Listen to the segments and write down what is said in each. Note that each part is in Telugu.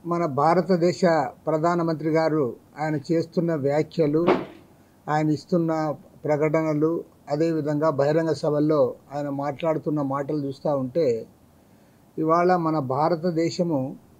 మన భారతదేశ ప్రధానమంత్రి గారు ఆయన చేస్తున్న వ్యాఖ్యలు ఆయన ఇస్తున్న ప్రకటనలు అదేవిధంగా బహిరంగ సభల్లో ఆయన మాట్లాడుతున్న మాటలు చూస్తూ ఉంటే ఇవాళ మన భారతదేశము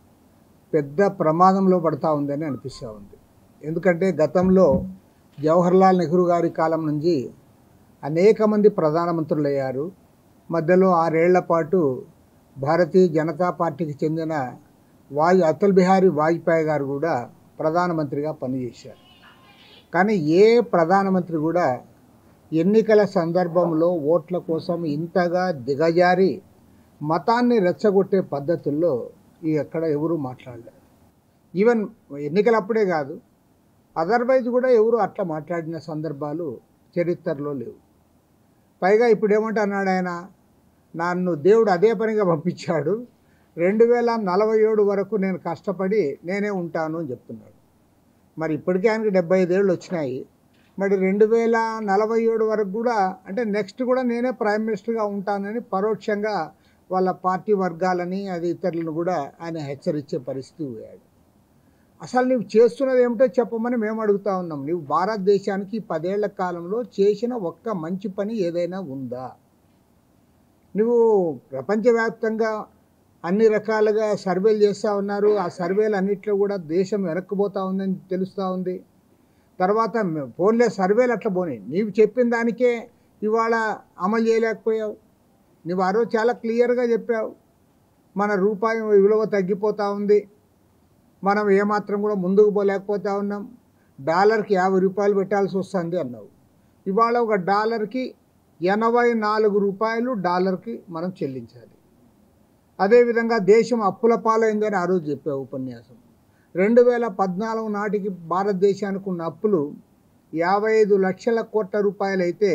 పెద్ద ప్రమాదంలో పడతా ఉందని అనిపిస్తూ ఉంది ఎందుకంటే గతంలో జవహర్లాల్ నెహ్రూ గారి కాలం నుంచి అనేక మంది ప్రధానమంత్రులు అయ్యారు మధ్యలో ఆరేళ్ల పాటు భారతీయ జనతా పార్టీకి చెందిన వాజ్ అటల్ బిహారీ వాజ్పేయి గారు కూడా ప్రధానమంత్రిగా పనిచేశారు కానీ ఏ ప్రధానమంత్రి కూడా ఎన్నికల సందర్భంలో ఓట్ల కోసం ఇంతగా దిగజారి మతాన్ని రెచ్చగొట్టే పద్ధతుల్లో ఈ ఎక్కడ ఎవరు మాట్లాడలేదు ఈవెన్ ఎన్నికలప్పుడే కాదు అదర్వైజ్ కూడా ఎవరు అట్లా మాట్లాడిన సందర్భాలు చరిత్రలో లేవు పైగా ఇప్పుడు ఏమంటున్నాడు ఆయన నన్ను దేవుడు అదే పనిగా పంపించాడు రెండు వేల నలభై ఏడు వరకు నేను కష్టపడి నేనే ఉంటాను అని చెప్తున్నాడు మరి ఇప్పటికే ఆయనకి డెబ్బై ఐదేళ్ళు వచ్చినాయి మరి రెండు వేల నలభై ఏడు వరకు కూడా అంటే నెక్స్ట్ కూడా నేనే ప్రైమ్ మినిస్టర్గా ఉంటానని పరోక్షంగా వాళ్ళ పార్టీ వర్గాలని అది ఇతరులను కూడా ఆయన హెచ్చరించే పరిస్థితి పోయాడు అసలు నువ్వు చేస్తున్నది ఏమిటో చెప్పమని మేము అడుగుతా ఉన్నాం నువ్వు భారతదేశానికి ఈ పదేళ్ల కాలంలో చేసిన ఒక్క మంచి పని ఏదైనా ఉందా నువ్వు ప్రపంచవ్యాప్తంగా అన్ని రకాలుగా సర్వేలు చేస్తూ ఉన్నారు ఆ సర్వేలు అన్నింటిలో కూడా దేశం వెనక్కిపోతూ ఉందని తెలుస్తూ ఉంది తర్వాత ఫోన్లే సర్వేలు అట్లా పోనీ నీవు చెప్పిన దానికే ఇవాళ అమలు చేయలేకపోయావు నువ్వు ఆ రోజు చాలా క్లియర్గా చెప్పావు మన రూపాయి విలువ తగ్గిపోతూ ఉంది మనం ఏమాత్రం కూడా ముందుకు పోలేకపోతా ఉన్నాం డాలర్కి యాభై రూపాయలు పెట్టాల్సి వస్తుంది అన్నావు ఇవాళ ఒక డాలర్కి ఎనభై నాలుగు రూపాయలు డాలర్కి మనం చెల్లించాలి అదేవిధంగా దేశం అప్పుల పాలైందని ఆ రోజు చెప్పావు ఉపన్యాసం రెండు వేల పద్నాలుగు నాటికి భారతదేశానికి ఉన్న అప్పులు యాభై ఐదు లక్షల కోట్ల రూపాయలు అయితే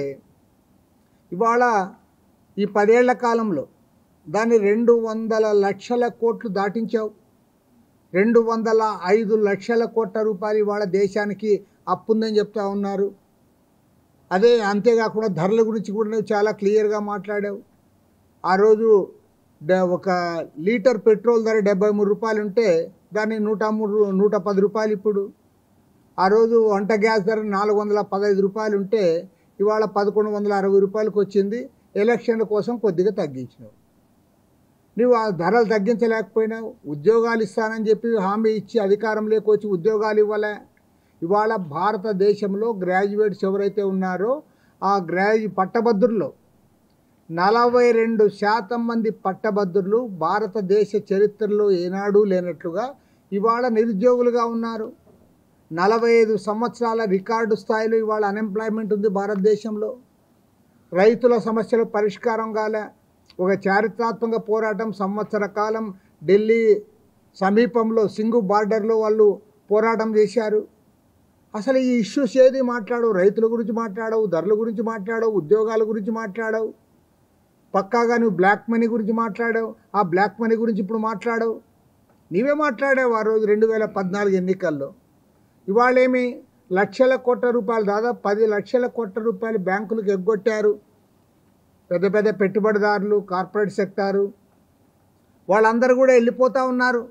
ఇవాళ ఈ పదేళ్ల కాలంలో దాన్ని రెండు వందల లక్షల కోట్లు దాటించావు రెండు వందల ఐదు లక్షల కోట్ల రూపాయలు ఇవాళ దేశానికి అప్పు ఉందని చెప్తా ఉన్నారు అదే అంతేకాకుండా ధరల గురించి కూడా నువ్వు చాలా క్లియర్గా మాట్లాడావు ఆ రోజు డ- ఒక లీటర్ పెట్రోల్ ధర డెబ్బై మూడు రూపాయలు ఉంటే దాన్ని నూట మూడు నూట పది రూపాయలు ఇప్పుడు ఆ రోజు వంట గ్యాస్ ధర నాలుగు వందల పదహైదు రూపాయలు ఉంటే ఇవాళ పదకొండు వందల అరవై రూపాయలకు వచ్చింది ఎలక్షన్ల కోసం కొద్దిగా తగ్గించినావు నువ్వు ఆ ధరలు తగ్గించలేకపోయినావు ఉద్యోగాలు ఇస్తానని చెప్పి హామీ ఇచ్చి అధికారం లేకొచ్చి ఉద్యోగాలు ఇవ్వలే ఇవాళ భారతదేశంలో గ్రాడ్యుయేట్స్ ఎవరైతే ఉన్నారో ఆ గ్రాడ్యు పట్టభద్రుల్లో నలభై రెండు శాతం మంది పట్టభద్రులు భారతదేశ చరిత్రలో ఏనాడు లేనట్లుగా ఇవాళ నిరుద్యోగులుగా ఉన్నారు నలభై ఐదు సంవత్సరాల రికార్డు స్థాయిలో ఇవాళ అన్ఎంప్లాయ్మెంట్ ఉంది భారతదేశంలో రైతుల సమస్యలు పరిష్కారం కాలే ఒక చారిత్రాత్మక పోరాటం సంవత్సర కాలం ఢిల్లీ సమీపంలో సింగు బార్డర్లో వాళ్ళు పోరాటం చేశారు అసలు ఈ ఇష్యూస్ ఏది మాట్లాడవు రైతుల గురించి మాట్లాడవు ధరల గురించి మాట్లాడవు ఉద్యోగాల గురించి మాట్లాడవు పక్కాగా నువ్వు బ్లాక్ మనీ గురించి మాట్లాడావు ఆ బ్లాక్ మనీ గురించి ఇప్పుడు మాట్లాడవు నీవే మాట్లాడావు ఆ రోజు రెండు వేల పద్నాలుగు ఎన్నికల్లో ఇవాళేమి లక్షల కోట్ల రూపాయలు దాదాపు పది లక్షల కోట్ల రూపాయలు బ్యాంకులకు ఎగ్గొట్టారు పెద్ద పెద్ద పెట్టుబడిదారులు కార్పొరేట్ సెక్టారు వాళ్ళందరూ కూడా వెళ్ళిపోతూ ఉన్నారు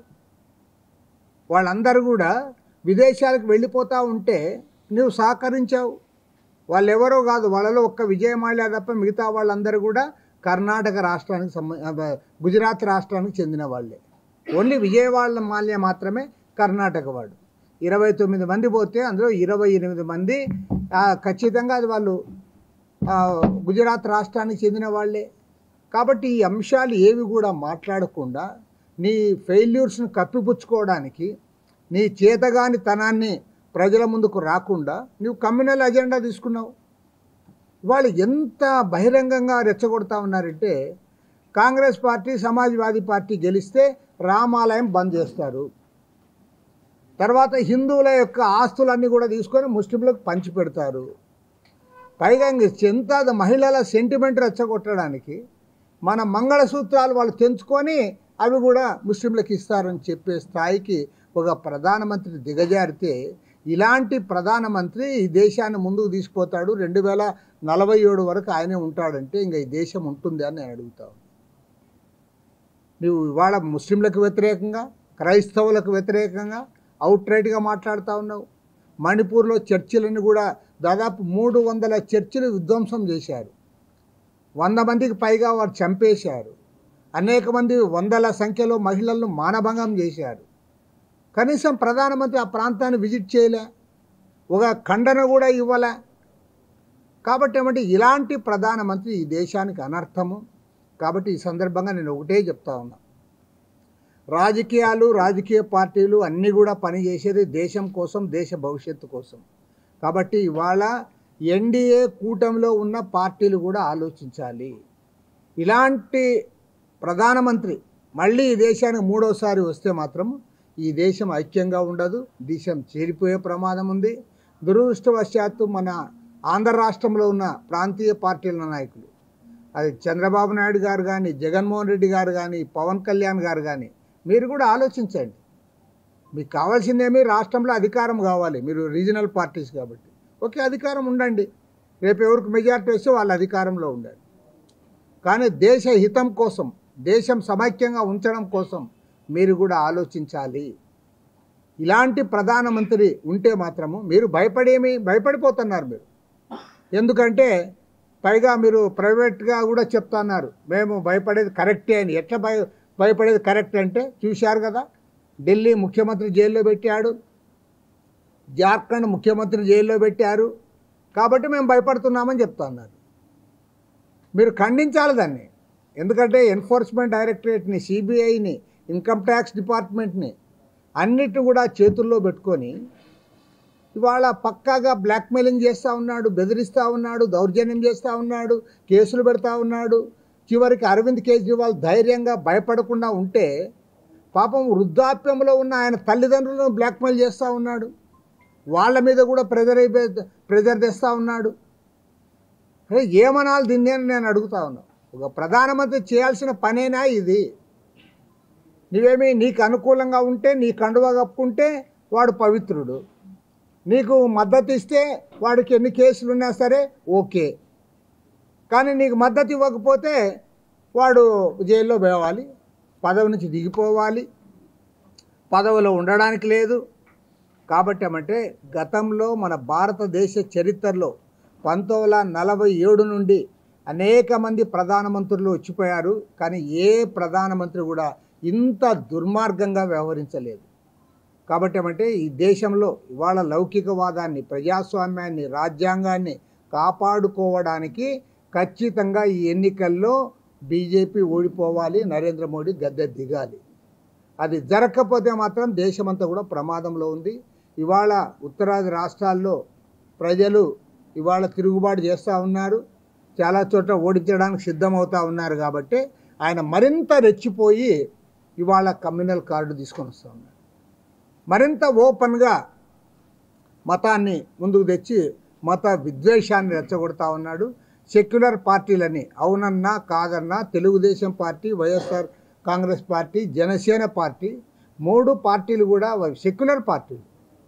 వాళ్ళందరూ కూడా విదేశాలకు వెళ్ళిపోతూ ఉంటే నువ్వు సహకరించావు వాళ్ళు ఎవరో కాదు వాళ్ళలో ఒక్క విజయమాల్యా తప్ప మిగతా వాళ్ళందరూ కూడా కర్ణాటక రాష్ట్రానికి సంబ ఆ, గుజరాత్ రాష్ట్రానికి చెందిన వాళ్ళే ఓన్లీ విజయవాడ మాల్యా మాత్రమే కర్ణాటక వాడు ఇరవై తొమ్మిది మంది పోతే అందులో ఇరవై ఎనిమిది మంది ఆ, ఖచ్చితంగా అది వాళ్ళు ఆ, గుజరాత్ రాష్ట్రానికి చెందిన వాళ్ళే కాబట్టి ఈ అంశాలు ఏవి కూడా మాట్లాడకుండా నీ ఫెయిల్యూర్స్ని కప్పిపుచ్చుకోవడానికి నీ చేతగాని తనాన్ని ప్రజల ముందుకు రాకుండా నువ్వు కమ్యూనల్ అజెండా తీసుకున్నావు వాళ్ళు ఎంత బహిరంగంగా రెచ్చగొడతా ఉన్నారంటే కాంగ్రెస్ పార్టీ సమాజ్వాదీ పార్టీ గెలిస్తే రామాలయం బంద్ చేస్తారు తర్వాత హిందువుల యొక్క ఆస్తులన్నీ కూడా తీసుకొని ముస్లింలకు పంచి పెడతారు పైగా ఇంక ఎంత మహిళల సెంటిమెంట్ రెచ్చగొట్టడానికి మన మంగళసూత్రాలు వాళ్ళు తెంచుకొని అవి కూడా ముస్లింలకు ఇస్తారని చెప్పే స్థాయికి ఒక ప్రధానమంత్రి దిగజారితే ఇలాంటి ప్రధానమంత్రి ఈ దేశాన్ని ముందుకు తీసుకుపోతాడు రెండు వేల నలభై ఏడు వరకు ఆయనే ఉంటాడంటే ఇంకా ఈ దేశం ఉంటుంది అని నేను అడుగుతాను నువ్వు ఇవాళ ముస్లింలకు వ్యతిరేకంగా క్రైస్తవులకు వ్యతిరేకంగా అవుట్రైట్గా మాట్లాడుతూ ఉన్నావు మణిపూర్లో చర్చిలను కూడా దాదాపు మూడు వందల చర్చిలు విధ్వంసం చేశారు వంద మందికి పైగా వారు చంపేశారు అనేక మంది వందల సంఖ్యలో మహిళలను మానభంగం చేశారు కనీసం ప్రధానమంత్రి ఆ ప్రాంతాన్ని విజిట్ చేయలే ఒక ఖండన కూడా ఇవ్వలే కాబట్టి ఏమంటే ఇలాంటి ప్రధానమంత్రి ఈ దేశానికి అనర్థము కాబట్టి ఈ సందర్భంగా నేను ఒకటే చెప్తా ఉన్నా రాజకీయాలు రాజకీయ పార్టీలు అన్నీ కూడా పనిచేసేది దేశం కోసం దేశ భవిష్యత్తు కోసం కాబట్టి ఇవాళ ఎన్డీఏ కూటమిలో ఉన్న పార్టీలు కూడా ఆలోచించాలి ఇలాంటి ప్రధానమంత్రి మళ్ళీ ఈ దేశానికి మూడోసారి వస్తే మాత్రం ఈ దేశం ఐక్యంగా ఉండదు దేశం చేరిపోయే ప్రమాదం ఉంది దురదృష్టవశాత్తు మన ఆంధ్ర రాష్ట్రంలో ఉన్న ప్రాంతీయ పార్టీల నాయకులు అది చంద్రబాబు నాయుడు గారు కానీ జగన్మోహన్ రెడ్డి గారు కానీ పవన్ కళ్యాణ్ గారు కానీ మీరు కూడా ఆలోచించండి మీకు కావాల్సిందేమీ రాష్ట్రంలో అధికారం కావాలి మీరు రీజనల్ పార్టీస్ కాబట్టి ఓకే అధికారం ఉండండి రేపు ఎవరికి మెజార్టీ వస్తే వాళ్ళ అధికారంలో ఉండండి కానీ దేశ హితం కోసం దేశం సమైక్యంగా ఉంచడం కోసం మీరు కూడా ఆలోచించాలి ఇలాంటి ప్రధానమంత్రి ఉంటే మాత్రము మీరు భయపడేమి భయపడిపోతున్నారు మీరు ఎందుకంటే పైగా మీరు ప్రైవేట్గా కూడా చెప్తున్నారు మేము భయపడేది కరెక్టే అని ఎట్లా భయ భయపడేది కరెక్ట్ అంటే చూశారు కదా ఢిల్లీ ముఖ్యమంత్రి జైల్లో పెట్టాడు జార్ఖండ్ ముఖ్యమంత్రిని జైల్లో పెట్టారు కాబట్టి మేము భయపడుతున్నామని చెప్తున్నారు మీరు ఖండించాలి దాన్ని ఎందుకంటే ఎన్ఫోర్స్మెంట్ డైరెక్టరేట్ని సిబిఐని ఇన్కమ్ ట్యాక్స్ డిపార్ట్మెంట్ని అన్నిటిని కూడా చేతుల్లో పెట్టుకొని ఇవాళ పక్కాగా బ్లాక్మెయిలింగ్ చేస్తూ ఉన్నాడు బెదిరిస్తూ ఉన్నాడు దౌర్జన్యం చేస్తూ ఉన్నాడు కేసులు పెడతా ఉన్నాడు చివరికి అరవింద్ కేజ్రీవాల్ ధైర్యంగా భయపడకుండా ఉంటే పాపం వృద్ధాప్యంలో ఉన్న ఆయన తల్లిదండ్రులను బ్లాక్మెయిల్ చేస్తూ ఉన్నాడు వాళ్ళ మీద కూడా ప్రెజర్ అయిపోయి ప్రెజర్ తెస్తూ ఉన్నాడు అరే ఏమనాలి దీన్ని అని నేను అడుగుతా ఉన్నా ఒక ప్రధానమంత్రి చేయాల్సిన పనేనా ఇది నువ్వేమి నీకు అనుకూలంగా ఉంటే నీ కండువా కప్పుకుంటే వాడు పవిత్రుడు నీకు మద్దతు ఇస్తే వాడికి ఎన్ని కేసులు ఉన్నా సరే ఓకే కానీ నీకు మద్దతు ఇవ్వకపోతే వాడు జైల్లో పోవాలి పదవి నుంచి దిగిపోవాలి పదవిలో ఉండడానికి లేదు కాబట్టి ఏమంటే గతంలో మన భారతదేశ చరిత్రలో పంతొమ్మిది వందల నలభై ఏడు నుండి అనేక మంది ప్రధానమంత్రులు వచ్చిపోయారు కానీ ఏ ప్రధానమంత్రి కూడా ఇంత దుర్మార్గంగా వ్యవహరించలేదు కాబట్టి ఏమంటే ఈ దేశంలో ఇవాళ లౌకికవాదాన్ని ప్రజాస్వామ్యాన్ని రాజ్యాంగాన్ని కాపాడుకోవడానికి ఖచ్చితంగా ఈ ఎన్నికల్లో బీజేపీ ఓడిపోవాలి నరేంద్ర మోడీ గద్దె దిగాలి అది జరగకపోతే మాత్రం దేశమంతా కూడా ప్రమాదంలో ఉంది ఇవాళ ఉత్తరాది రాష్ట్రాల్లో ప్రజలు ఇవాళ తిరుగుబాటు చేస్తూ ఉన్నారు చాలా చోట్ల ఓడించడానికి సిద్ధమవుతూ ఉన్నారు కాబట్టి ఆయన మరింత రెచ్చిపోయి ఇవాళ కమ్యూనల్ కార్డు తీసుకొని వస్తూ ఉన్నారు మరింత ఓపెన్గా మతాన్ని ముందుకు తెచ్చి మత విద్వేషాన్ని రెచ్చగొడతా ఉన్నాడు సెక్యులర్ పార్టీలని అవునన్నా కాదన్నా Telugu Desam party YSR Congress party Janasena party మూడు పార్టీలు కూడా సెక్యులర్ పార్టీలు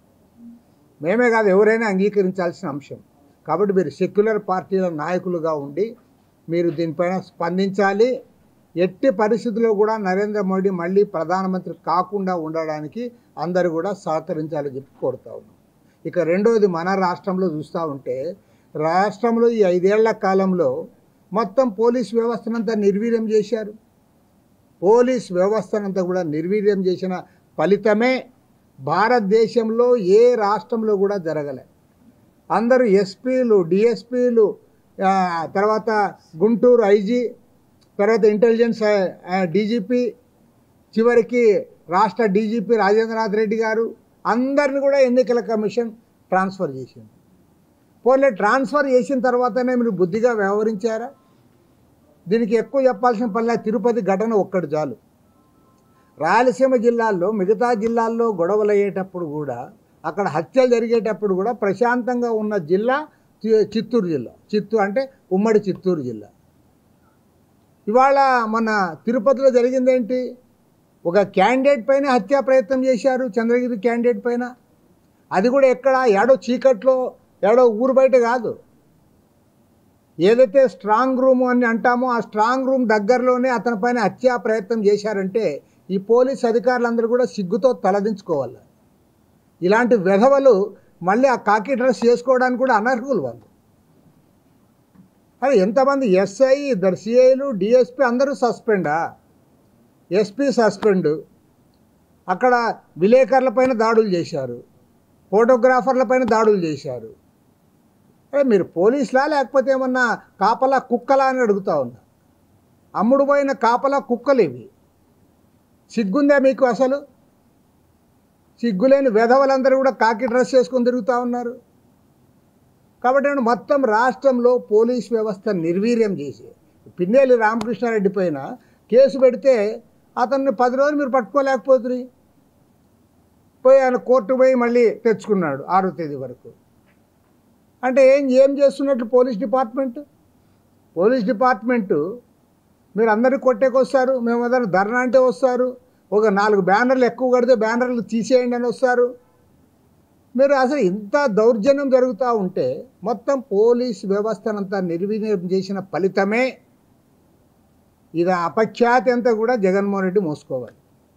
మేమే కాదు ఎవరైనా అంగీకరించాల్సిన అంశం కాబట్టి మీరు సెక్యులర్ పార్టీల నాయకులుగా ఉండి మీరు దీనిపైన స్పందించాలి ఎట్టి పరిస్థితుల్లో కూడా నరేంద్ర మోడీ మళ్ళీ ప్రధానమంత్రి కాకుండా ఉండడానికి అందరూ కూడా సహకరించాలని చెప్పి కోరుతా ఉన్నాం ఇక రెండోది మన రాష్ట్రంలో చూస్తూ ఉంటే రాష్ట్రంలో ఈ ఐదేళ్ల కాలంలో మొత్తం పోలీస్ వ్యవస్థనంతా నిర్వీర్యం చేశారు పోలీస్ వ్యవస్థనంతా కూడా నిర్వీర్యం చేసిన ఫలితమే భారతదేశంలో ఏ రాష్ట్రంలో కూడా జరగలే అందరూ ఎస్పీలు డిఎస్పీలు తర్వాత గుంటూరు ఐజీ తర్వాత ఇంటెలిజెన్స్ డీజీపీ చివరికి రాష్ట్ర డీజీపీ రాజేంద్రనాథ్ రెడ్డి గారు అందరిని కూడా ఎన్నికల కమిషన్ ట్రాన్స్ఫర్ చేసింది పోలే ట్రాన్స్ఫర్ చేసిన తర్వాతనే మీరు బుద్ధిగా వ్యవహరించారా దీనికి ఎక్కువ చెప్పాల్సిన పనిలే తిరుపతి ఘటన ఒక్కటి చాలు రాయలసీమ జిల్లాల్లో మిగతా జిల్లాల్లో గొడవలు అయ్యేటప్పుడు కూడా అక్కడ హత్యలు జరిగేటప్పుడు కూడా ప్రశాంతంగా ఉన్న జిల్లా చి- చిత్తూరు జిల్లా చిత్తూరు అంటే ఉమ్మడి చిత్తూరు జిల్లా ఇవాళ మన తిరుపతిలో జరిగిందేంటి ఒక క్యాండిడేట్ పైన హత్యా ప్రయత్నం చేశారు చంద్రగిరి క్యాండిడేట్ పైన అది కూడా ఎక్కడ ఏడో చీకట్లో ఏడో ఊరు బయట కాదు ఏదైతే స్ట్రాంగ్ రూమ్ అని అంటామో ఆ స్ట్రాంగ్ రూమ్ దగ్గరలోనే అతని పైన హత్యా ప్రయత్నం చేశారంటే ఈ పోలీస్ అధికారులందరూ కూడా సిగ్గుతో తలదించుకోవాలి ఇలాంటి వెధవలు మళ్ళీ ఆ కాకి డ్రెస్ చేసుకోవడానికి కూడా అనర్హులు వాళ్ళు అరే ఎంతమంది ఎస్ఐ ఇద్దరు సిఐలు డిఎస్పి అందరూ సస్పెండా ఎస్పీ సస్పెండ్ అక్కడ విలేకరులపైన దాడులు చేశారు ఫోటోగ్రాఫర్లపైన దాడులు చేశారు అరే మీరు పోలీసులా లేకపోతే ఏమన్నా కాపలా కుక్కలా అని అడుగుతా ఉన్నా అమ్ముడు పోయిన కాపలా కుక్కలు ఇవి సిగ్గుందా మీకు అసలు సిగ్గులేని వెధవలందరూ కూడా కాకి డ్రెస్ చేసుకొని తిరుగుతూ ఉన్నారు కాబట్టి నేను మొత్తం రాష్ట్రంలో పోలీస్ వ్యవస్థ నిర్వీర్యం చేసి పిన్నేలి రామకృష్ణారెడ్డి పైన కేసు పెడితే అతన్ని పది రోజులు మీరు పట్టుకోలేకపోతుంది పోయి ఆయన కోర్టు పోయి మళ్ళీ తెచ్చుకున్నాడు ఆరో తేదీ వరకు అంటే ఏం ఏం చేస్తున్నట్లు పోలీస్ డిపార్ట్మెంట్ పోలీస్ డిపార్ట్మెంటు మీరు అందరినీ కొట్టేకొస్తారు మేము ఏదైనా ధర్నా అంటే వస్తారు ఒక నాలుగు బ్యానర్లు ఎక్కువ కడితే బ్యానర్లు తీసేయండి అని వస్తారు మీరు అసలు ఇంత దౌర్జన్యం జరుగుతూ ఉంటే మొత్తం పోలీస్ వ్యవస్థనంతా నిర్వీర్యం చేసిన ఫలితమే ఇది అపఖ్యాతి అంతా కూడా జగన్మోహన్ రెడ్డి మోసుకోవాలి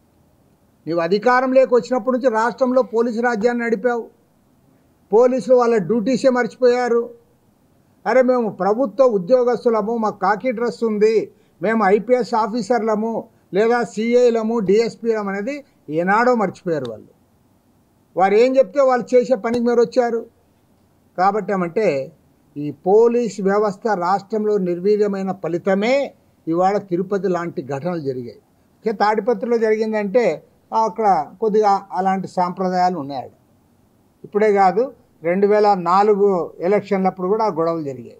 నీవు అధికారంలోకి వచ్చినప్పటి నుంచి రాష్ట్రంలో పోలీసు రాజ్యాన్ని నడిపావు పోలీసులు వాళ్ళ డ్యూటీసే మర్చిపోయారు అరే మేము ప్రభుత్వ ఉద్యోగస్తులము మాకు కాకి డ్రెస్ ఉంది మేము ఐపీఎస్ ఆఫీసర్లము లేదా సిఐలము డిఎస్పీలం అనేది ఏనాడో మర్చిపోయారు వాళ్ళు వారు ఏం చెప్తే వాళ్ళు చేసే పనికి మీరు వచ్చారు కాబట్టి ఏమంటే ఈ పోలీస్ వ్యవస్థ రాష్ట్రంలో నిర్వీర్యమైన ఫలితమే ఇవాళ తిరుపతి లాంటి ఘటనలు జరిగాయి ఇక తాడిపత్రిలో జరిగిందంటే అక్కడ కొద్దిగా అలాంటి సాంప్రదాయాలు ఉన్నాయి ఇప్పుడే కాదు రెండు వేల నాలుగు ఎలక్షన్లప్పుడు కూడా ఆ గొడవలు జరిగాయి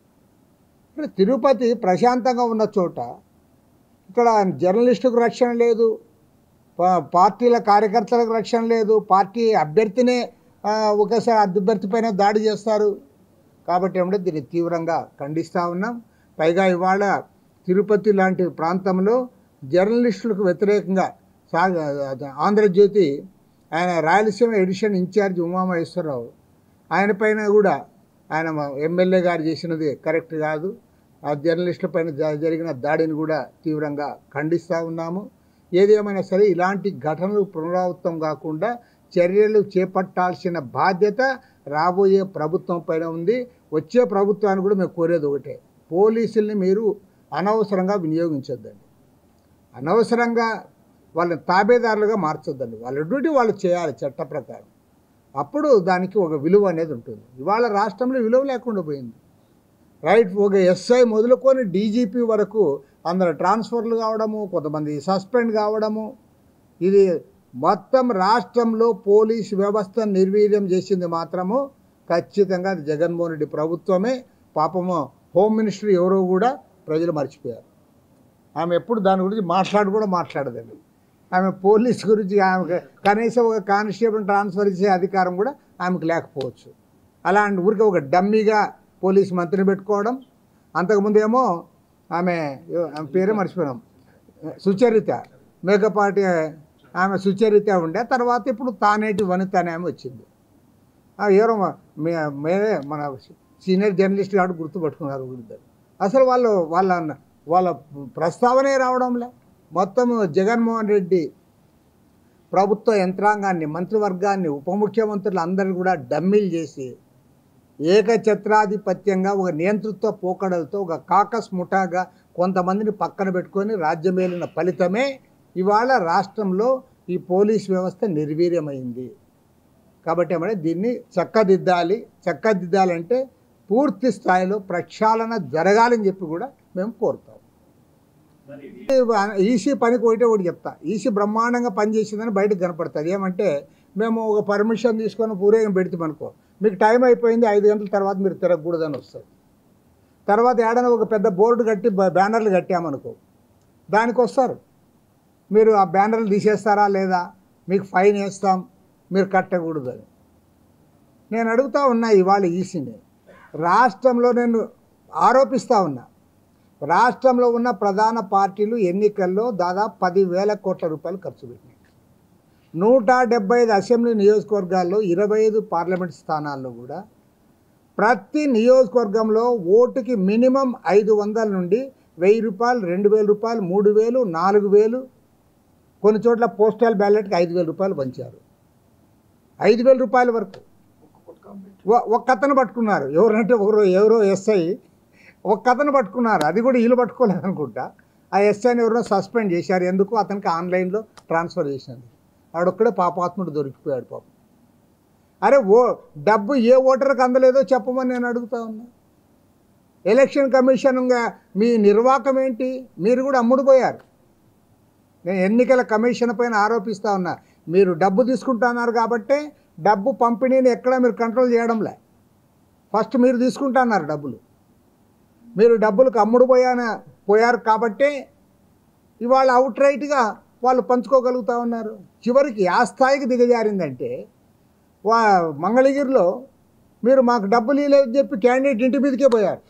ఇక్కడ తిరుపతి ప్రశాంతంగా ఉన్న చోట ఇక్కడ జర్నలిస్టుకు రక్షణ లేదు పా- పార్టీల కార్యకర్తలకు రక్షణ లేదు పార్టీ అభ్యర్థినే ఆ, ఒకేసారి అభ్యర్థి పైన దాడి చేస్తారు కాబట్టి ఏమంటే దీన్ని తీవ్రంగా ఖండిస్తూ ఉన్నాం పైగా ఇవాళ తిరుపతి లాంటి ప్రాంతంలో జర్నలిస్టులకు వ్యతిరేకంగా సాగ ఆంధ్రజ్యోతి ఆయన రాయలసీమ ఎడిషన్ ఇన్ఛార్జ్ ఉమామహేశ్వరరావు ఆయన పైన కూడా ఆయన మా ఎమ్మెల్యే గారు చేసినది కరెక్ట్ కాదు ఆ జర్నలిస్టుల పైన జ- జరిగిన దాడిని కూడా తీవ్రంగా ఖండిస్తూ ఉన్నాము ఏది ఏమైనా సరే ఇలాంటి ఘటనలు పునరావృతం కాకుండా చర్యలు చేపట్టాల్సిన బాధ్యత రాబోయే ప్రభుత్వం పైన ఉంది వచ్చే ప్రభుత్వాన్ని కూడా మేము కోరేది ఒకటే పోలీసుల్ని మీరు అనవసరంగా వినియోగించొద్దండి అనవసరంగా వాళ్ళని తాబేదారులుగా మార్చొద్దండి వాళ్ళ డ్యూటీ వాళ్ళు చేయాలి చట్ట ప్రకారం అప్పుడు దానికి ఒక విలువ అనేది ఉంటుంది ఇవాళ రాష్ట్రంలో విలువ లేకుండా పోయింది రైట్ ఒక ఎస్ఐ మొదలుకొని డీజీపీ వరకు అందరు ట్రాన్స్ఫర్లు కావడము కొంతమంది సస్పెండ్ కావడము ఇది మొత్తం రాష్ట్రంలో పోలీస్ వ్యవస్థ నిర్వీర్యం చేసింది మాత్రము ఖచ్చితంగా అది జగన్మోహన్ రెడ్డి ప్రభుత్వమే పాపము హోమ్ మినిస్టర్ ఎవరో కూడా ప్రజలు మర్చిపోయారు ఆమె ఎప్పుడు దాని గురించి మాట్లాడు కూడా మాట్లాడదండి ఆమె పోలీస్ గురించి ఆమెకు కనీసం ఒక కానిస్టేబుల్ ట్రాన్స్ఫర్ చేసే అధికారం కూడా ఆమెకు లేకపోవచ్చు అలాంటి ఊరికి ఒక డమ్మీగా పోలీస్ మంత్రిని పెట్టుకోవడం అంతకుముందు ఏమో ఆమె ఆమె పేరే మర్చిపోయినాం సుచరిత మేకపాటి ఆమె సుచరిత ఉండే తర్వాత ఇప్పుడు తానేటి వనిత అనే ఆమె వచ్చింది ఆ ఎవరో మా- మే- మేమే మన సీనియర్ జర్నలిస్ట్ కాబట్టి గుర్తుపట్టుకున్నారు వీళ్ళిద్దరు అసలు వాళ్ళు వాళ్ళ వాళ్ళ ప్రస్తావనే రావడంలే మొత్తం జగన్మోహన్ రెడ్డి ప్రభుత్వ యంత్రాంగాన్ని మంత్రివర్గాన్ని ఉప ముఖ్యమంత్రులు అందరిని కూడా డమ్మీలు చేసి ఏకఛత్రాధిపత్యంగా ఒక నియంతృత్వ పోకడలతో ఒక కాకస్ ముఠాగా కొంతమందిని పక్కన పెట్టుకొని రాజ్యమేలిన ఫలితమే ఇవాళ రాష్ట్రంలో ఈ పోలీస్ వ్యవస్థ నిర్వీర్యమైంది కాబట్టి ఏమంటే దీన్ని చక్కదిద్దాలి చక్కదిద్దాలంటే పూర్తి స్థాయిలో ప్రక్షాళన జరగాలని చెప్పి కూడా మేము కోరుతాం ఈసీ పనికి ఒకటే ఒకటి చెప్తా ఈసీ బ్రహ్మాండంగా పనిచేసిందని బయటకు కనపడుతుంది ఏమంటే మేము ఒక పర్మిషన్ తీసుకొని ఊరేగం పెడితే అనుకో మీకు టైం అయిపోయింది ఐదు గంటల తర్వాత మీరు తిరగకూడదని వస్తుంది తర్వాత ఏడైనా ఒక పెద్ద బోర్డు కట్టి బ- బ్యానర్లు కట్టామనుకో దానికి వస్తారు మీరు ఆ బ్యానర్లు తీసేస్తారా లేదా మీకు ఫైన్ వేస్తాం మీరు కట్టకూడదని నేను అడుగుతా ఉన్నా ఇవాళ ఈసీని రాష్ట్రంలో నేను ఆరోపిస్తూ ఉన్నా రాష్ట్రంలో ఉన్న ప్రధాన పార్టీలు ఎన్నికల్లో దాదాపు పదివేల కోట్ల రూపాయలు ఖర్చు పెట్టినాయి నూట డెబ్బై ఐదు అసెంబ్లీ నియోజకవర్గాల్లో ఇరవై ఐదు పార్లమెంట్ స్థానాల్లో కూడా ప్రతి నియోజకవర్గంలో ఓటుకి మినిమం ఐదు వందల నుండి వెయ్యి రూపాయలు రెండు వేల రూపాయలు మూడు వేలు నాలుగు వేలు కొన్ని చోట్ల పోస్టల్ బ్యాలెట్కి ఐదు వేల రూపాయలు పంచారు ఐదు వేల రూపాయల వరకు ఒ- ఒక్క అతను పట్టుకున్నారు ఎవరంటే ఎవరో ఎవరో ఎస్ఐ ఒక్క అతను పట్టుకున్నారు అది కూడా వీళ్ళు పట్టుకోలేదు అనుకుంటా ఆ ఎస్ఐని ఎవరో సస్పెండ్ చేశారు ఎందుకు అతనికి ఆన్లైన్లో ట్రాన్స్ఫర్ చేసినది ఆడొక్కడే పాపాత్ముడు దొరికిపోయాడు పాపం అరే ఓ డబ్బు ఏ ఓటర్కి అందలేదో చెప్పమని నేను అడుగుతా ఉన్నా ఎలక్షన్ కమిషన్ ఇంకా మీ నిర్వాహకం ఏంటి మీరు కూడా అమ్ముడుపోయారు నేను ఎన్నికల కమిషన్ పైన ఆరోపిస్తా ఉన్నా మీరు డబ్బు తీసుకుంటున్నారు కాబట్టే డబ్బు పంపిణీని ఎక్కడ మీరు కంట్రోల్ చేయడంలే ఫస్ట్ మీరు తీసుకుంటున్నారు డబ్బులు మీరు డబ్బులకు అమ్ముడు పోయాన పోయారు కాబట్టే ఇవాళ అవుట్ రైట్గా వాళ్ళు పంచుకోగలుగుతా ఉన్నారు చివరికి ఆ స్థాయికి దిగజారిందంటే వా మంగళగిరిలో మీరు మాకు డబ్బులు ఇవ్వలేదని చెప్పి క్యాండిడేట్ ఇంటి మీదకే పోయారు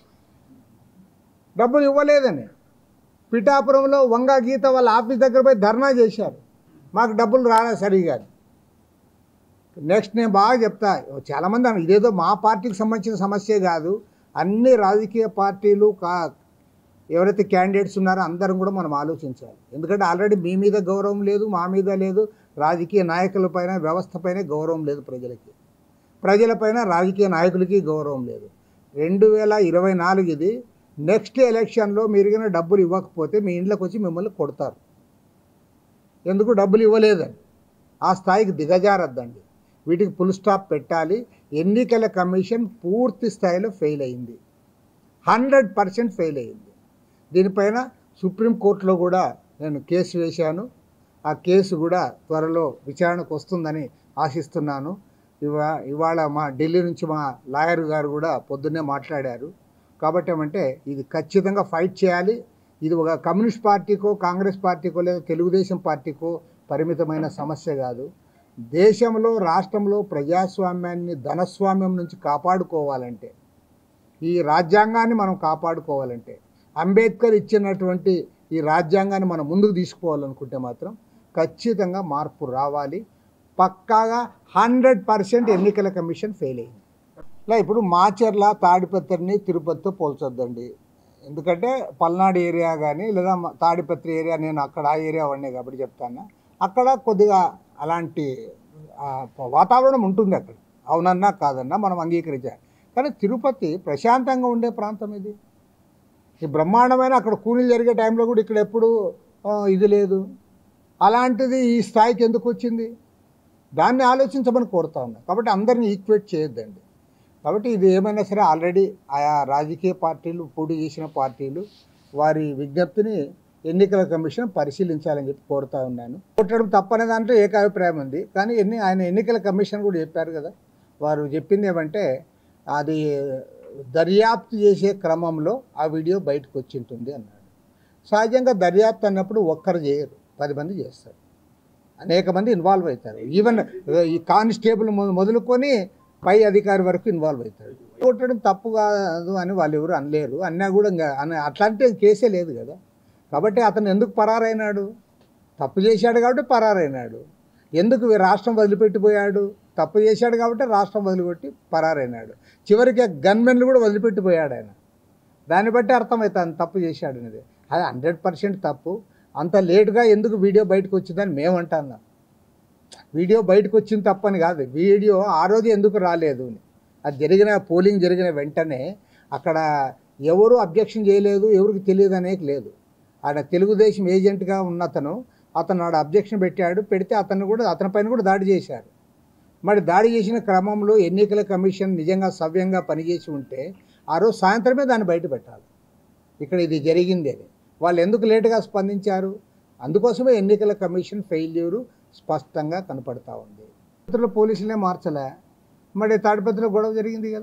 డబ్బులు ఇవ్వలేదని పిఠాపురంలో వంగ గీత వాళ్ళ ఆఫీస్ దగ్గర పోయి ధర్నా చేశారు మాకు డబ్బులు రాలే సరిగా నెక్స్ట్ నేను బాగా చెప్తా చాలామంది అన్నారు, ఇదేదో మా పార్టీకి సంబంధించిన సమస్య కాదు అన్ని రాజకీయ పార్టీలు కా ఎవరైతే క్యాండిడేట్స్ ఉన్నారో అందరం కూడా మనం ఆలోచించాలి ఎందుకంటే ఆల్రెడీ మీ మీద గౌరవం లేదు మా మీద లేదు రాజకీయ నాయకులపైన వ్యవస్థపైన గౌరవం లేదు ప్రజలకి ప్రజలపైన రాజకీయ నాయకులకి గౌరవం లేదు రెండు వేల ఇరవై నాలుగు ఇది నెక్స్ట్ ఎలక్షన్లో మీరు కనుక డబ్బులు ఇవ్వకపోతే మీ ఇంట్లోకి వచ్చి మిమ్మల్ని కొడతారు ఎందుకు డబ్బులు ఇవ్వలేదని ఆ స్థాయికి దిగజారద్దండి వీటికి ఫుల్ స్టాప్ పెట్టాలి ఎన్నికల కమిషన్ పూర్తి స్థాయిలో ఫెయిల్ అయింది హండ్రెడ్ పర్సెంట్ ఫెయిల్ అయింది దీనిపైన సుప్రీంకోర్టులో కూడా నేను కేసు వేశాను ఆ కేసు కూడా త్వరలో విచారణకు వస్తుందని ఆశిస్తున్నాను ఇవా ఇవాళ మా ఢిల్లీ నుంచి మా లాయర్ గారు కూడా పొద్దున్నే మాట్లాడారు కాబట్టి ఏమంటే ఇది ఖచ్చితంగా ఫైట్ చేయాలి ఇది ఒక కమ్యూనిస్ట్ పార్టీకో కాంగ్రెస్ పార్టీకో లేదా తెలుగుదేశం పార్టీకో పరిమితమైన సమస్య కాదు దేశంలో రాష్ట్రంలో ప్రజాస్వామ్యాన్ని ధనస్వామ్యం నుంచి కాపాడుకోవాలంటే ఈ రాజ్యాంగాన్ని మనం కాపాడుకోవాలంటే అంబేద్కర్ ఇచ్చినటువంటి ఈ రాజ్యాంగాన్ని మనం ముందుకు తీసుకుపోవాలనుకుంటే మాత్రం ఖచ్చితంగా మార్పు రావాలి పక్కాగా హండ్రెడ్ పర్సెంట్ ఎన్నికల కమిషన్ ఫెయిల్ అయింది ఇలా ఇప్పుడు మాచర్ల తాడిపత్రిని తిరుపతితో పోల్చొద్దండి ఎందుకంటే పల్నాడు ఏరియా కానీ లేదా మ- తాడిపత్రి ఏరియా నేను అక్కడ ఆ ఏరియా వాడినే కాబట్టి చెప్తాను అక్కడ కొద్దిగా అలాంటి ఆ, వాతావరణం ఉంటుంది అక్కడ అవునన్నా కాదన్నా మనం అంగీకరించాలి కానీ తిరుపతి ప్రశాంతంగా ఉండే ప్రాంతం ఇది ఈ బ్రహ్మాండమైన అక్కడ కూలీలు జరిగే టైంలో కూడా ఇక్కడ ఎప్పుడు ఆ, ఇది లేదు అలాంటిది ఈ స్థాయికి ఎందుకు వచ్చింది దాన్ని ఆలోచించమని కోరుతా ఉన్నా కాబట్టి అందరిని ఈక్వేట్ చేయొద్దండి కాబట్టి ఇది ఏమైనా సరే ఆల్రెడీ ఆయా రాజకీయ పార్టీలు పోటీ చేసిన పార్టీలు వారి విజ్ఞప్తిని ఎన్నికల కమిషన్ పరిశీలించాలని చెప్పి కోరుతా ఉన్నాను కొట్టడం తప్పనే దాంట్లో ఏకాభిప్రాయం ఉంది కానీ ఎన్ని ఆయన ఎన్నికల కమిషన్ కూడా చెప్పారు కదా వారు చెప్పింది ఏమంటే అది దర్యాప్తు చేసే క్రమంలో ఆ వీడియో బయటకు వచ్చి ఉంటుంది అన్నాడు సహజంగా దర్యాప్తు అన్నప్పుడు ఒక్కరు చేయరు పది మంది చేస్తారు అనేక మంది ఇన్వాల్వ్ అవుతారు ఈవెన్ ఈ కానిస్టేబుల్ మొ- మొదలుకొని పై అధికారి వరకు ఇన్వాల్వ్ అవుతారు కొట్టడం తప్పు కాదు అని వాళ్ళు ఎవరు అనలేరు అన్నా కూడా ఇంకా అన అట్లాంటి కేసే లేదు కదా కాబట్టి అతను ఎందుకు పరారైనాడు తప్పు చేశాడు కాబట్టి పరారైనాడు ఎందుకు ఈ రాష్ట్రం వదిలిపెట్టిపోయాడు తప్పు చేశాడు కాబట్టి రాష్ట్రం వదిలిపెట్టి పరారైనాడు చివరికి గన్మెన్లు కూడా వదిలిపెట్టిపోయాడు ఆయన దాన్ని బట్టి అర్థమవుతుంది తప్పు చేశాడు అనేది అది హండ్రెడ్ పర్సెంట్ తప్పు అంత లేటుగా ఎందుకు వీడియో బయటకు వచ్చిందని మేము అంటున్నాం వీడియో బయటకు వచ్చింది తప్పని కాదు వీడియో ఆ రోజు ఎందుకు రాలేదు అని అది జరిగిన పోలింగ్ జరిగిన వెంటనే అక్కడ ఎవరు అబ్జెక్షన్ చేయలేదు ఎవరికి తెలియదు అనేది లేదు ఆయన తెలుగుదేశం ఏజెంట్గా ఉన్న అతను అతను ఆడ అబ్జెక్షన్ పెట్టాడు పెడితే అతను కూడా అతని పైన కూడా దాడి చేశారు మరి దాడి చేసిన క్రమంలో ఎన్నికల కమిషన్ నిజంగా సవ్యంగా పనిచేసి ఉంటే ఆ రోజు సాయంత్రమే దాన్ని బయట పెట్టాలి ఇక్కడ ఇది జరిగింది అని వాళ్ళు ఎందుకు లేటుగా స్పందించారు అందుకోసమే ఎన్నికల కమిషన్ ఫెయిల్యూరు స్పష్టంగా కనపడతా ఉంది తాడిపత్రిలో పోలీసులే మార్చలే మరి తాడిపత్రిలో గొడవ జరిగింది కదా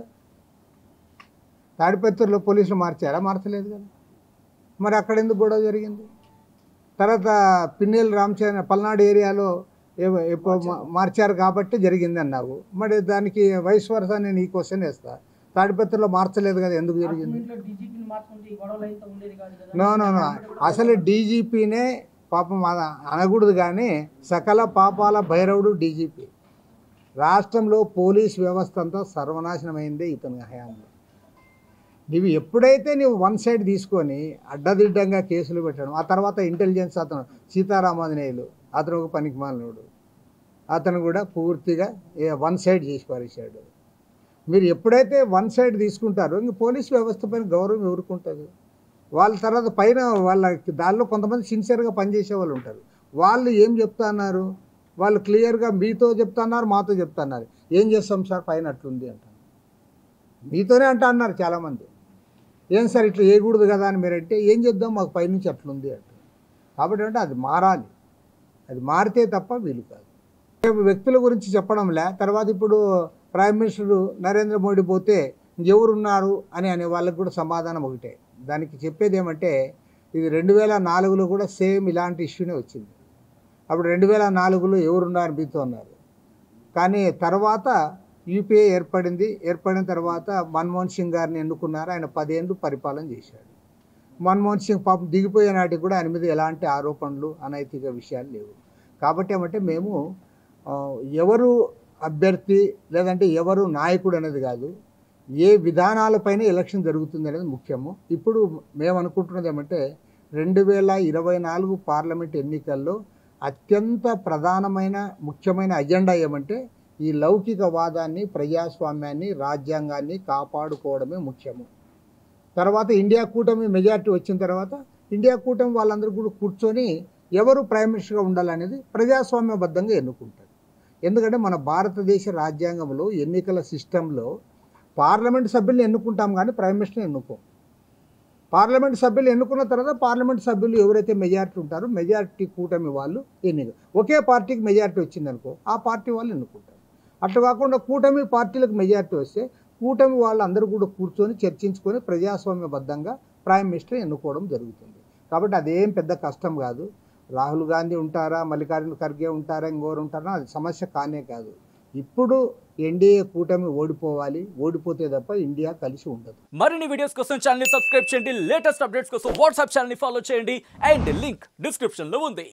తాడిపత్రిలో పోలీసులు మార్చారా మార్చలేదు కదా మరి అక్కడ ఎందుకు గొడవ జరిగింది తర్వాత పిన్నెల్ రామచంద్ర పల్నాడు ఏరియాలో ఏ- ఎప్పుడు మా- మార్చారు కాబట్టి జరిగింది అన్నావు మరి దానికి వయసు వరస నేను ఈ క్వశ్చన్ వేస్తా తాడిపత్రిలో మార్చలేదు కదా ఎందుకు జరిగింది డీజీపీని మార్చుకుంటే ఈ గొడవలు అయితే ఉండేది కాదు కదా నో నో నో అసలు డీజీపీనే పాపం అన- అనకూడదు కానీ సకల పాపాల భైరవుడు డీజీపీ రాష్ట్రంలో పోలీస్ వ్యవస్థ అంతా సర్వనాశనమైందే ఇతని హయాంలో నీవు ఎప్పుడైతే నీవు వన్ సైడ్ తీసుకొని అడ్డదిడ్డంగా కేసులు పెట్టడం ఆ తర్వాత ఇంటెలిజెన్స్ అతను సీతారామాంజనేయులు అతను ఒక పనికి మాలినోడు అతను కూడా పూర్తిగా వన్ సైడ్ చేసి పారేశాడు మీరు ఎప్పుడైతే వన్ సైడ్ తీసుకుంటారో ఇంక పోలీస్ వ్యవస్థ పైన గౌరవం ఎవరికి ఉంటుంది వాళ్ళ తర్వాత పైన వాళ్ళ దానిలో కొంతమంది సిన్సియర్గా పనిచేసే వాళ్ళు ఉంటారు వాళ్ళు ఏం చెప్తున్నారు వాళ్ళు క్లియర్గా మీతో చెప్తున్నారు మాతో చెప్తున్నారు ఏం చేస్తాం సార్ పైన అట్లుంది అంటారు మీతోనే అంటా అన్నారు చాలామంది ఏం సార్ ఇట్లా వేయకూడదు కదా అని మీరంటే ఏం చేద్దాం మాకు పైనుంచి అట్లుంది అంటారు కాబట్టి అంటే అది మారాలి అది మారితే తప్ప వీలు కాదు వ్యక్తుల గురించి చెప్పడంలే తర్వాత ఇప్పుడు ప్రైమ్ మినిస్టర్ నరేంద్ర మోడీ పోతే ఎవరున్నారు అని అనే వాళ్ళకి కూడా సమాధానం ఒకటే దానికి చెప్పేది ఏమంటే ఇది రెండు వేల నాలుగులో కూడా సేమ్ ఇలాంటి ఇష్యూనే వచ్చింది అప్పుడు రెండు వేల నాలుగులో ఎవరున్నారు మీతో అన్నారు కానీ తర్వాత యూపీఏ ఏర్పడింది ఏర్పడిన తర్వాత మన్మోహన్ సింగ్ గారిని ఎన్నుకున్నారు ఆయన పదేళ్ళు పరిపాలన చేశాడు మన్మోహన్ సింగ్ పాపం దిగిపోయే నాటికి కూడా ఆయన మీద ఎలాంటి ఆరోపణలు అనైతిక విషయాలు లేవు కాబట్టి ఏమంటే మేము ఆ, ఎవరు అభ్యర్థి లేదంటే ఎవరు నాయకుడు అనేది కాదు ఏ విధానాలపైన ఎలక్షన్ జరుగుతుంది అనేది ముఖ్యము ఇప్పుడు మేము అనుకుంటున్నది ఏమంటే రెండు వేల ఇరవై నాలుగు పార్లమెంట్ ఎన్నికల్లో అత్యంత ప్రధానమైన ముఖ్యమైన అజెండా ఏమంటే ఈ లౌకికవాదాన్ని ప్రజాస్వామ్యాన్ని రాజ్యాంగాన్ని కాపాడుకోవడమే ముఖ్యము తర్వాత ఇండియా కూటమి మెజారిటీ వచ్చిన తర్వాత ఇండియా కూటమి వాళ్ళందరూ కూడా కూర్చొని ఎవరు ప్రైమ్ మినిస్టర్గా ఉండాలనేది ప్రజాస్వామ్యబద్ధంగా ఎన్నుకుంటారు ఎందుకంటే మన భారతదేశ రాజ్యాంగంలో ఎన్నికల సిస్టంలో పార్లమెంట్ సభ్యుల్ని ఎన్నుకుంటాం కానీ ప్రైమ్ మినిస్టర్ని ఎన్నుకోం పార్లమెంట్ సభ్యులు ఎన్నుకున్న తర్వాత పార్లమెంట్ సభ్యులు ఎవరైతే మెజారిటీ ఉంటారో మెజారిటీ కూటమి వాళ్ళు ఎన్నిక ఒకే పార్టీకి మెజారిటీ వచ్చిందనుకో ఆ పార్టీ వాళ్ళు ఎన్నుకుంటారు అట్లా కాకుండా కూటమి పార్టీలకు మెజారిటీ వస్తే కూటమి వాళ్ళు అందరూ కూడా కూర్చొని చర్చించుకొని ప్రజాస్వామ్యబద్ధంగా ప్రైమ్ మినిస్టర్ ఎన్నుకోవడం జరుగుతుంది కాబట్టి అదేం పెద్ద కష్టం కాదు రాహుల్ గాంధీ ఉంటారా మల్లికార్జున ఖర్గే ఉంటారా ఇంకోరు ఉంటారా అది సమస్య కానే కాదు ఇప్పుడు ఎన్డీఏ కూటమి ఓడిపోవాలి ఓడిపోతే తప్ప ఇండియా కలిసి ఉండదు మరిన్ని వీడియోస్ కోసం ఛానల్ ని సబ్స్క్రైబ్ చేయండి లేటెస్ట్ అప్డేట్స్ కోసం వాట్సాప్ ఛానల్ ని ఫాలో చేయండి అండ్ లింక్ డిస్క్రిప్షన్ లో ఉంది